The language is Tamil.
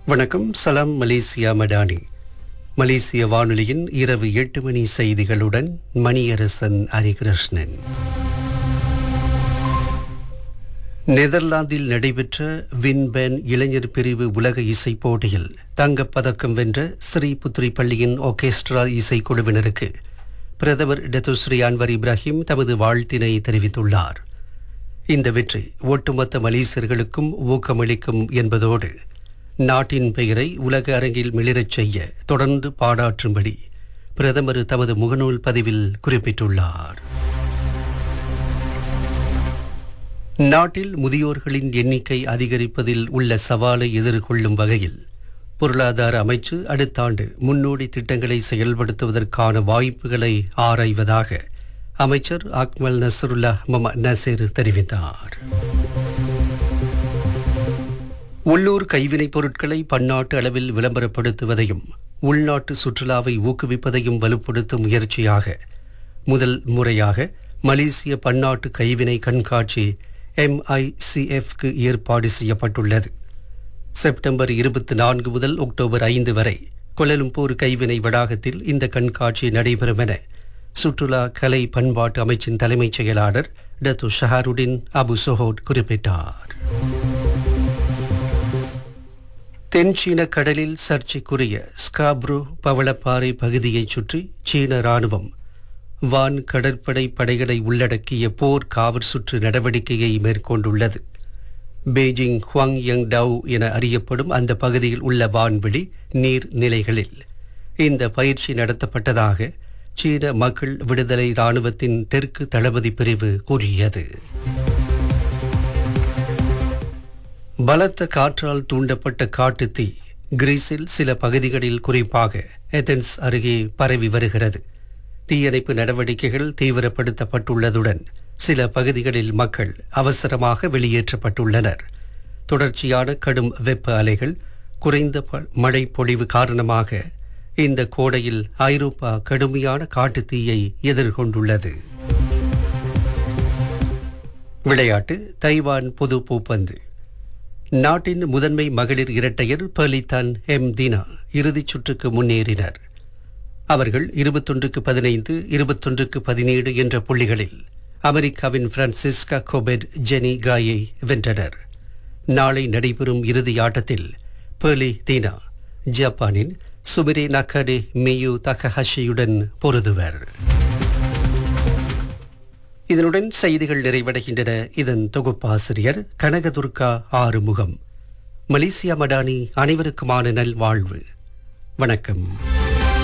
வணக்கம் சலாம் மலேசியா மடானி மலேசிய வானொலியின் இரவு எட்டு மணி செய்திகளுடன் மணியரசன் ஹரிகிருஷ்ணன் நெதர்லாந்தில் நடைபெற்ற வின்பேன் இளைஞர் பிரிவு உலக இசை போட்டியில் தங்கப் பதக்கம் வென்ற ஸ்ரீ புத்ரி பள்ளியின் ஒர்கெஸ்ட்ரா இசைக்குழுவினருக்கு பிரதமர் டெத்துஸ்ரீ அன்வர் இப்ராஹிம் தமது வாழ்த்தினை தெரிவித்துள்ளார் இந்த வெற்றி ஒட்டுமொத்த மலேசியர்களுக்கும் ஊக்கமளிக்கும் என்பதோடு நாட்டின் பெயரை உலக அரங்கில் மிளிரச் செய்ய தொடர்ந்து பாடாற்றும்படி பிரதமர் தமது முகநூல் பதிவில் குறிப்பிட்டுள்ளார் நாட்டில் முதியோர்களின் எண்ணிக்கை அதிகரிப்பதில் உள்ள சவாலை எதிர்கொள்ளும் வகையில் பொருளாதார அமைச்சு அடுத்த ஆண்டு முன்னோடி திட்டங்களை செயல்படுத்துவதற்கான வாய்ப்புகளை ஆராய்வதாக அமைச்சர் அக்மல் நசருல்லா மம நசீர் தெரிவித்தார் உள்ளூர் கைவினைப் பொருட்களை பன்னாட்டு அளவில் விளம்பரப்படுத்துவதையும் உள்நாட்டு சுற்றுலாவை ஊக்குவிப்பதையும் வலுப்படுத்தும் முயற்சியாக முதல் முறையாக மலேசிய பன்னாட்டு கைவினை கண்காட்சி எம்ஐசிஎஃப்க்கு ஏற்பாடு செய்யப்பட்டுள்ளது செப்டம்பர் இருபத்தி நான்கு முதல் அக்டோபர் ஐந்து வரை கொலலும்பூர் கைவினை வளாகத்தில் இந்த கண்காட்சி நடைபெறும் என சுற்றுலா கலை பண்பாட்டு அமைச்சின் தலைமைச் செயலாளர் டத்து ஷஹருடின் அபு சொஹோட் குறிப்பிட்டார் தென்சீன கடலில் சர்ச்சைக்குரிய ஸ்காப்ரோ பவளப்பாறை பகுதியைச் சுற்றி சீன ராணுவம் வான் கடற்படை படைகளை உள்ளடக்கிய போர் காவற் சுற்று நடவடிக்கையை மேற்கொண்டுள்ளது பெய்ஜிங் ஹுவாங் யங் டவ் என அறியப்படும் அந்த பகுதியில் உள்ள வான்வெளி நீர் நிலைகளில் இந்த பயிற்சி நடத்தப்பட்டதாக சீன மக்கள் விடுதலை ராணுவத்தின் தெற்கு தளபதி பிரிவு கூறியது பலத்த காற்றால் தூண்டப்பட்ட காட்டுத்தீ கிரீஸில் சில பகுதிகளில் குறிப்பாக ஏதென்ஸ் அருகே பரவி வருகிறது தீயணைப்பு நடவடிக்கைகள் தீவிரப்படுத்தப்பட்டுள்ளதுடன் சில பகுதிகளில் மக்கள் அவசரமாக வெளியேற்றப்பட்டுள்ளனர் தொடர்ச்சியான கடும் வெப்ப அலைகள் குறைந்த ப- மழை பொழிவு காரணமாக இந்த கோடையில் ஐரோப்பா கடுமையான காட்டுத்தீயை எதிர்கொண்டுள்ளது விளையாட்டு தைவான் பொது பூப்பந்து நாட்டின் முதன்மை மகளிர் இரட்டையர் பலிதான் எம் தீனா இறுதிச் சுற்றுக்கு முன்னேறினர் அவர்கள் இருபத்தொன்றுக்கு பதினைந்து இருபத்தொன்றுக்கு பதினேழு என்ற புள்ளிகளில் அமெரிக்காவின் பிரான்சிஸ்கா கோபெட் ஜெனி காயை வென்றனர் நாளை நடைபெறும் இறுதி ஆட்டத்தில் பெர்லி தீனா ஜப்பானின் சுமிரே நக்கடே மியு தகஹஷியுடன் பொருதுவர் இதனுடன் செய்திகள் நிறைவடைகின்றன இதன் தொகுப்பாசிரியர் கனகதுர்கா ஆறுமுகம் மலேசியா மடானி அனைவருக்குமான நல்வாழ்வு வணக்கம்